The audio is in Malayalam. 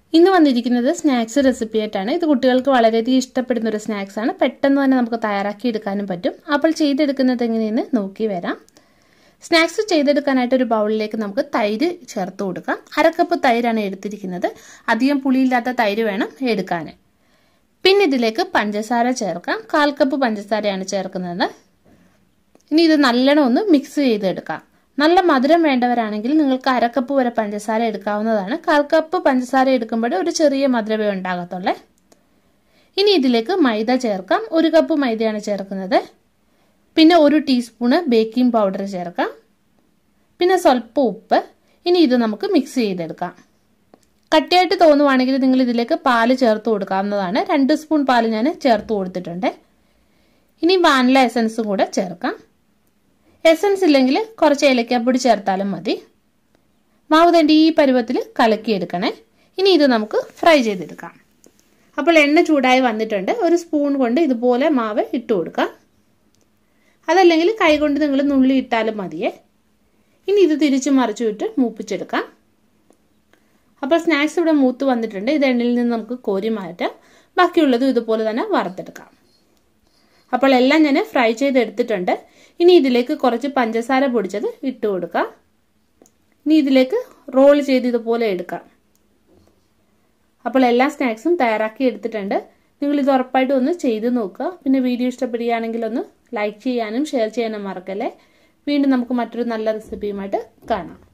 ഇന്ന് വന്നിരിക്കുന്നത് സ്നാക്സ് റെസിപ്പി ആയിട്ടാണ് ഇത് കുട്ടികൾക്ക് വളരെയധികം ഇഷ്ടപ്പെടുന്ന ഒരു സ്നാക്സ് ആണ് പെട്ടെന്ന് തന്നെ നമുക്ക് തയ്യാറാക്കി എടുക്കാനും പറ്റും അപ്പോൾ ചെയ്തെടുക്കുന്നത് എങ്ങനെയെന്ന് നോക്കി വരാം സ്നാക്സ് ചെയ്തെടുക്കാനായിട്ട് ഒരു ബൗളിലേക്ക് നമുക്ക് തൈര് ചേർത്ത് കൊടുക്കാം അരക്കപ്പ് തൈരാണ് എടുത്തിരിക്കുന്നത് അധികം പുളിയില്ലാത്ത തൈര് വേണം എടുക്കാൻ പിന്നെ ഇതിലേക്ക് പഞ്ചസാര ചേർക്കാം കാൽ കപ്പ് പഞ്ചസാരയാണ് ചേർക്കുന്നത് ഇനി ഇത് നല്ലോണം ഒന്ന് മിക്സ് ചെയ്തെടുക്കാം നല്ല മധുരം വേണ്ടവരാണെങ്കിൽ നിങ്ങൾക്ക് അരക്കപ്പ് വരെ പഞ്ചസാര എടുക്കാവുന്നതാണ് കാൽ കപ്പ് പഞ്ചസാര എടുക്കുമ്പോൾ ഒരു ചെറിയ മധുരമേ ഉണ്ടാകത്തുള്ളേ ഇനി ഇതിലേക്ക് മൈദ ചേർക്കാം ഒരു കപ്പ് മൈദയാണ് ചേർക്കുന്നത് പിന്നെ ഒരു ടീസ്പൂണ് ബേക്കിംഗ് പൗഡർ ചേർക്കാം പിന്നെ സ്വല്പം ഉപ്പ് ഇനി ഇത് നമുക്ക് മിക്സ് ചെയ്തെടുക്കാം കട്ടിയായിട്ട് തോന്നുവാണെങ്കിൽ നിങ്ങൾ ഇതിലേക്ക് പാല് ചേർത്ത് കൊടുക്കാവുന്നതാണ് രണ്ട് സ്പൂൺ പാല് ഞാൻ ചേർത്ത് കൊടുത്തിട്ടുണ്ട് ഇനി വാനില എസൻസും കൂടെ ചേർക്കാം എസൻസ് ഇല്ലെങ്കിൽ കുറച്ച് ഏലക്കാപ്പൊടി ചേർത്താലും മതി മാവ് തണ്ടി ഈ പരുവത്തിൽ കലക്കിയെടുക്കണേ ഇനി ഇത് നമുക്ക് ഫ്രൈ ചെയ്തെടുക്കാം അപ്പോൾ എണ്ണ ചൂടായി വന്നിട്ടുണ്ട് ഒരു സ്പൂൺ കൊണ്ട് ഇതുപോലെ മാവ് ഇട്ട് കൊടുക്കാം അതല്ലെങ്കിൽ കൈകൊണ്ട് നിങ്ങൾ നുള്ളി ഇട്ടാലും മതിയേ ഇനി ഇത് തിരിച്ചു മറിച്ചു വിട്ട് മൂപ്പിച്ചെടുക്കാം അപ്പോൾ സ്നാക്സ് ഇവിടെ മൂത്ത് വന്നിട്ടുണ്ട് ഇത് എണ്ണയിൽ നിന്ന് നമുക്ക് കോരി മാറ്റാം ബാക്കിയുള്ളതും ഇതുപോലെ തന്നെ വറുത്തെടുക്കാം അപ്പോൾ എല്ലാം ഞാൻ ഫ്രൈ ചെയ്തെടുത്തിട്ടുണ്ട് ഇനി ഇതിലേക്ക് കുറച്ച് പഞ്ചസാര പൊടിച്ചത് ഇട്ട് കൊടുക്കാം ഇനി ഇതിലേക്ക് റോൾ ചെയ്ത് ഇതുപോലെ എടുക്കാം അപ്പോൾ എല്ലാ സ്നാക്സും തയ്യാറാക്കി എടുത്തിട്ടുണ്ട് നിങ്ങൾ ഇത് ഉറപ്പായിട്ടും ഒന്ന് ചെയ്ത് നോക്കുക പിന്നെ വീഡിയോ ഇഷ്ടപ്പെടുകയാണെങ്കിൽ ഒന്ന് ലൈക്ക് ചെയ്യാനും ഷെയർ ചെയ്യാനും മറക്കല്ലേ വീണ്ടും നമുക്ക് മറ്റൊരു നല്ല റെസിപ്പിയുമായിട്ട് കാണാം